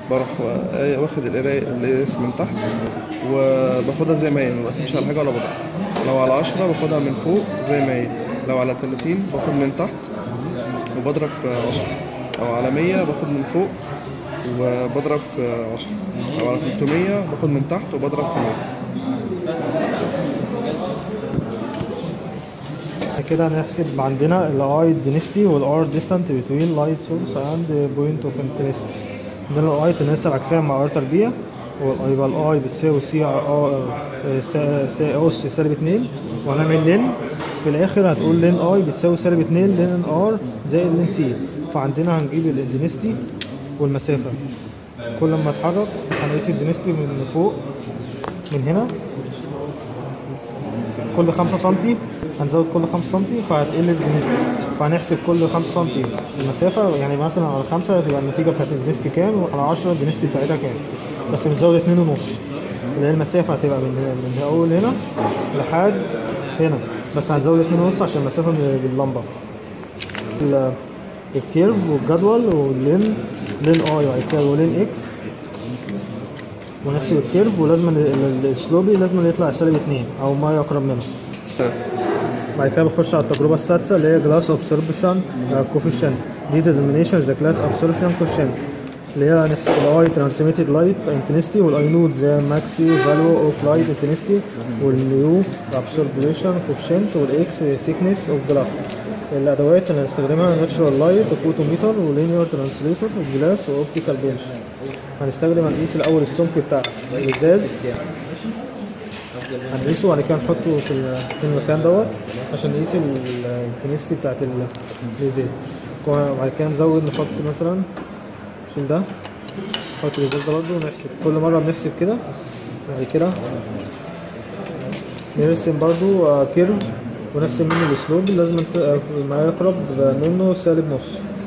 بروح وا- واخد القراية القياس من تحت وباخدها زي ما هي ما بقسمش على حاجة ولا بضرب لو على عشرة باخدها من فوق زي ما هي لو على تلاتين باخد من تحت وبضرب في عشرة لو على مية باخد من فوق وبضرب في عشرة لو على تلتمية باخد من تحت وبضرب في مية كده هنحسب عندنا ال I density وال R distant between light source and point of interest عندنا ال I تناسب عكسيا مع R تربيع ويبقى ال I بتساوي سي س أس سالب اتنين وهنعمل لين في الآخر هتقول لين I بتساوي سالب اتنين لين R زائد لين سي فعندنا هنجيب ال density والمسافة كل ما اتحرك هنقيس ال density من فوق من هنا كل 5 سم هنزود كل 5 سم فهتقل الدنستي فهنحسب كل 5 سم المسافة يعني مثلا على 5 هتبقى النتيجة بتاعت الدنستي كام وعلى 10 الدنستي بتاعتها كام بس بنزود 2 ونص اللي هي المسافة هتبقى من من أول هنا لحد هنا بس هنزود 2 ونص عشان المسافة من- باللمبة ال- الكيرف والجدول واللين لين اي وبعد كده ولين اكس ونحسب الكيرف ولازم ال- ال- السلوبي لازم يطلع سالب 2 او ما يقرب منه بعد كده بخش على التجربة السادسة اللي هي جلاس ابسوربشن كوفيشنت دي ديترمينيشن ذا جلاس ابسوربشن كوفيشنت اللي هي نحسب الاي ترانسميتد لايت انتنستي والاي نود زي ماكسي فاليو اوف لايت انتنستي والنيو ابسوربشن كوفيشنت والاكس سيكنس اوف جلاس الادوات اللي هنستخدمها ناتشورال لايت وفوتوميتر ولينير ترانسليتور وجلاس واوبتيكال بنش هنستخدم هنقيس الاول السمك بتاع الازاز هنقيسه وبعد كده نحطه في ال- في المكان دوت عشان نقيس الانتنستي بتاعت ال- الازاز وبعد كده نزود نحط مثلا عشان ده نحط الازاز ده برضه ونحسب كل مرة بنحسب كده بعد كده نرسم برضه كيرف ونحسب منه الاسلوب لازم نت- ما يقرب منه سالب نص